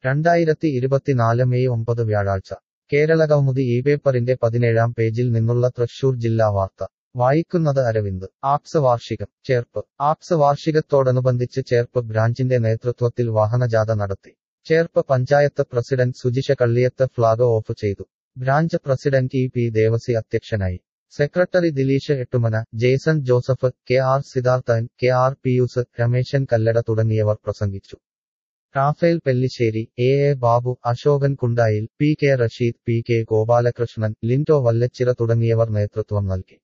രണ്ടായിരത്തി ഇരുപത്തിനാല് മെയ് ഒമ്പത് വ്യാഴാഴ്ച കേരളകൗമുദി ഈ പേപ്പറിന്റെ പതിനേഴാം പേജിൽ നിന്നുള്ള തൃശൂർ ജില്ലാ വാർത്ത വായിക്കുന്നത് അരവിന്ദ് ആപ്സ് വാർഷികം ചേർപ്പ് ആപ്സ് വാർഷികത്തോടനുബന്ധിച്ച് ചേർപ്പ് ബ്രാഞ്ചിന്റെ നേതൃത്വത്തിൽ വാഹനജാഥ നടത്തി Cherpu panchayat president Sujisha Kalliyath flag off ചെയ്തു branch president E P Devassy അധ്യക്ഷനായി secretary Dileesh Ettumana Jason Joseph K R Sidharthan K R Pius Rameshan Kallada തുടങ്ങിയവർ പ്രസംഗിച്ചു Raphael Pellissery A A Babu Ashokan Kundayil P K Rasheed P K Gopalakrishnan Lindo Vallachira തുടങ്ങിയവർ നേതൃത്വം നൽകി